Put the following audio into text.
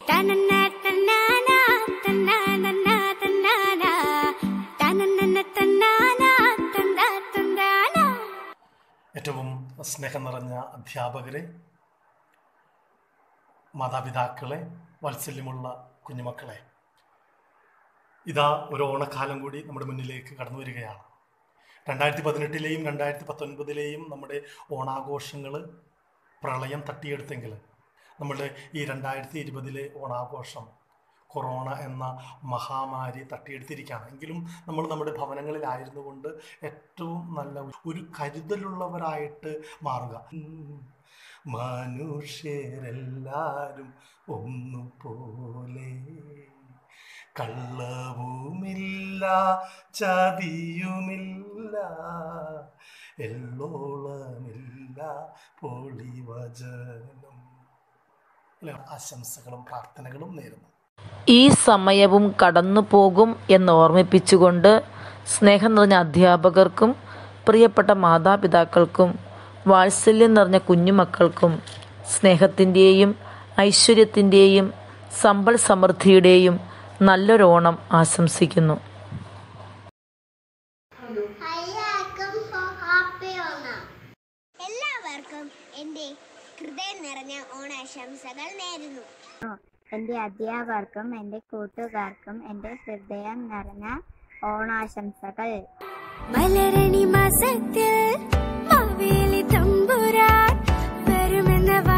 തനന്ന തന്നാന തന്നാനന്ന തന്നാന തനന്ന തന്നാന തന്താ തന്താന ഏറ്റവും സ്നേഹം നിറഞ്ഞ അധ്യാപകരെ മാതാപിതാക്കളെ വാത്സല്യമുള്ള കുഞ്ഞുമക്കളെ ഇതാ ഒരു ഓണക്കാലം കൂടി നമ്മുടെ മുന്നിലേക്ക് കടന്നു വരികയാണ് രണ്ടായിരത്തി പതിനെട്ടിലെയും രണ്ടായിരത്തി പത്തൊൻപതിലെയും നമ്മുടെ ഓണാഘോഷങ്ങൾ പ്രളയം തട്ടിയെടുത്തെങ്കിൽ നമ്മുടെ ഈ രണ്ടായിരത്തി ഇരുപതിലെ ഓണാഘോഷം കൊറോണ എന്ന മഹാമാരി തട്ടിയെടുത്തിരിക്കുകയാണ് എങ്കിലും നമ്മൾ നമ്മുടെ ഭവനങ്ങളിലായിരുന്നു കൊണ്ട് ഏറ്റവും നല്ല ഒരു കരുതലുള്ളവരായിട്ട് മാറുക ഉം. മനുഷ്യരെല്ലാരും ഒന്നുപോലെ കള്ളവുമില്ല ചതിയുമില്ല എള്ളോളമില്ല പൊളിവചനം അല്ലേ? ആശംസകളും പ്രാർത്ഥനകളും നേരുന്നു ഈ സമയവും കടന്നു പോകും എന്ന് ഓർമ്മിപ്പിച്ചുകൊണ്ട് സ്നേഹം നിറഞ്ഞ അധ്യാപകർക്കും പ്രിയപ്പെട്ട മാതാപിതാക്കൾക്കും വാത്സല്യം നിറഞ്ഞ കുഞ്ഞുമക്കൾക്കും സ്നേഹത്തിൻ്റെയും ഐശ്വര്യത്തിൻ്റെയും സമ്പൽ സമൃദ്ധിയുടെയും നല്ലൊരോണം ആശംസിക്കുന്നു എല്ലാവർക്കും ഹാപ്പി ഓണം എല്ലാവർക്കും എൻ്റെ ഹൃദയം നിറഞ്ഞ ഓണാശംസകൾ നേരുന്നു എൻ്റെ അധ്യാപകർക്കും എൻ്റെ കൂട്ടുകാർക്കും എൻ്റെ ഹൃദയം നിറഞ്ഞ ഓണാശംസകൾ മലരണി മാസത്തിൽ മാവേലി തമ്പുരാൻ വരുമെന്ന